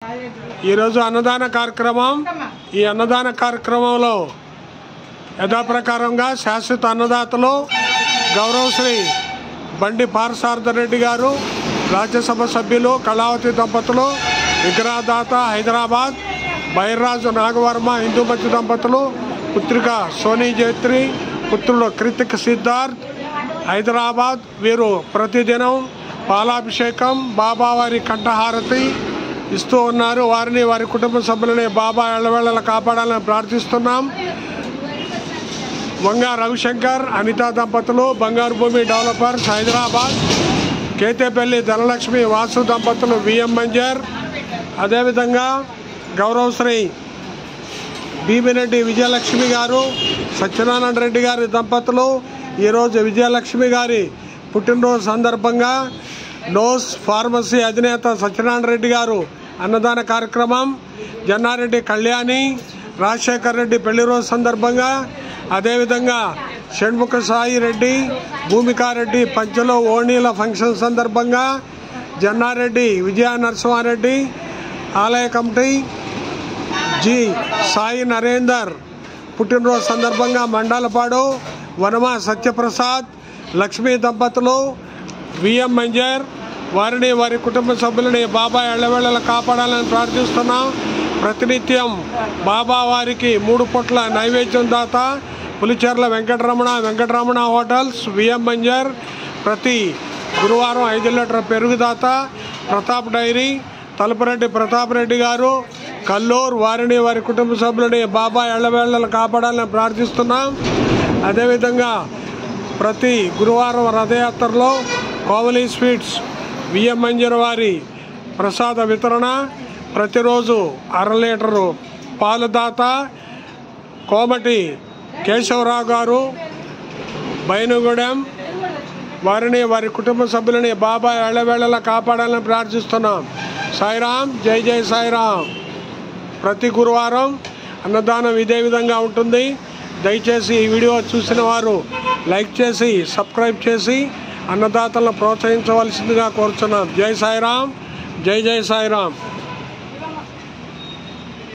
ఈరోజు అన్నదాన కార్యక్రమం ఈ అన్నదాన కార్యక్రమంలో యథాప్రకారంగా శాశ్వత అన్నదాతలు గౌరవశ్రీ బండి పారసారథ రెడ్డి గారు రాజ్యసభ సభ్యులు కళావతి దంపతులు విగ్రహదాత హైదరాబాద్ బైర్రాజు నాగవర్మ హిందూమతి దంపతులు పుత్రిక సోనీ జైత్రి పుత్రుడు కృతిక్ సిద్ధార్థ్ హైదరాబాద్ వీరు ప్రతిదినం పాలాభిషేకం బాబావారి కంఠహారతి ఇస్తూ ఉన్నారు వారిని వారి కుటుంబ సభ్యులని బాబా ఎళ్ళవేళలా కాపాడాలని ప్రార్థిస్తున్నాం వంగ రవిశంకర్ అనితా దంపతులు బంగారు భూమి డెవలపర్స్ హైదరాబాద్ కేతేపల్లి ధనలక్ష్మి వాసు దంపతులు విఎం మంజర్ అదేవిధంగా గౌరవశ్రీ భీమిరెడ్డి విజయలక్ష్మి గారు సత్యనారాయణ రెడ్డి గారి దంపతులు ఈరోజు విజయలక్ష్మి గారి పుట్టినరోజు సందర్భంగా నోస్ ఫార్మసీ అధినేత సత్యనారాయణ రెడ్డి గారు అన్నదాన కార్యక్రమం జన్నారెడ్డి కళ్యాణి రాజశేఖర్ రెడ్డి పెళ్లి రోజు సందర్భంగా అదేవిధంగా షణ్ముఖ సాయి రెడ్డి భూమికారెడ్డి పంచలో ఓణీల ఫంక్షన్ సందర్భంగా జన్నారెడ్డి విజయ నరసింహారెడ్డి ఆలయ కమిటీ జి సాయి నరేందర్ పుట్టినరోజు సందర్భంగా మండలపాడు వనమ సత్యప్రసాద్ లక్ష్మీ దంపతులు విఎం మంజర్ వారిని వారి కుటుంబ సభ్యులని బాబా ఎళ్ళవేళలా కాపాడాలని ప్రార్థిస్తున్నాం ప్రతినిత్యం బాబా వారికి మూడు పొట్ల నైవేద్యం దాత పులిచెర్ల వెంకటరమణ వెంకటరమణ హోటల్స్ విఎం మంజర్ ప్రతి గురువారం ఐదు లీటర్ పెరుగుదాత ప్రతాప్ డైరీ తలుపురెడ్డి ప్రతాప్ రెడ్డి గారు కల్లూరు వారిని వారి కుటుంబ సభ్యులని బాబా ఎళ్ళవేళ్ళలు కాపాడాలని ప్రార్థిస్తున్నాం అదేవిధంగా ప్రతి గురువారం రథయాత్రలో కోవలి స్వీట్స్ విఎం మంజర్ వారి ప్రసాద వితరణ ప్రతిరోజు అర లీటరు పాలదాత కోమటి కేశవరావు గారు బైనుగూడెం వారిని వారి కుటుంబ సభ్యులని బాబా ఎళ్ళవేళలా కాపాడాలని ప్రార్థిస్తున్నాం సాయిరాం జై జై సాయిరాం ప్రతి గురువారం అన్నదానం ఇదే విధంగా ఉంటుంది దయచేసి ఈ వీడియో చూసిన వారు లైక్ చేసి సబ్స్క్రైబ్ చేసి అన్నదాతలను ప్రోత్సహించవలసిందిగా కోరుచున్నాం జై సాయిరాం జై జై సాయిరాం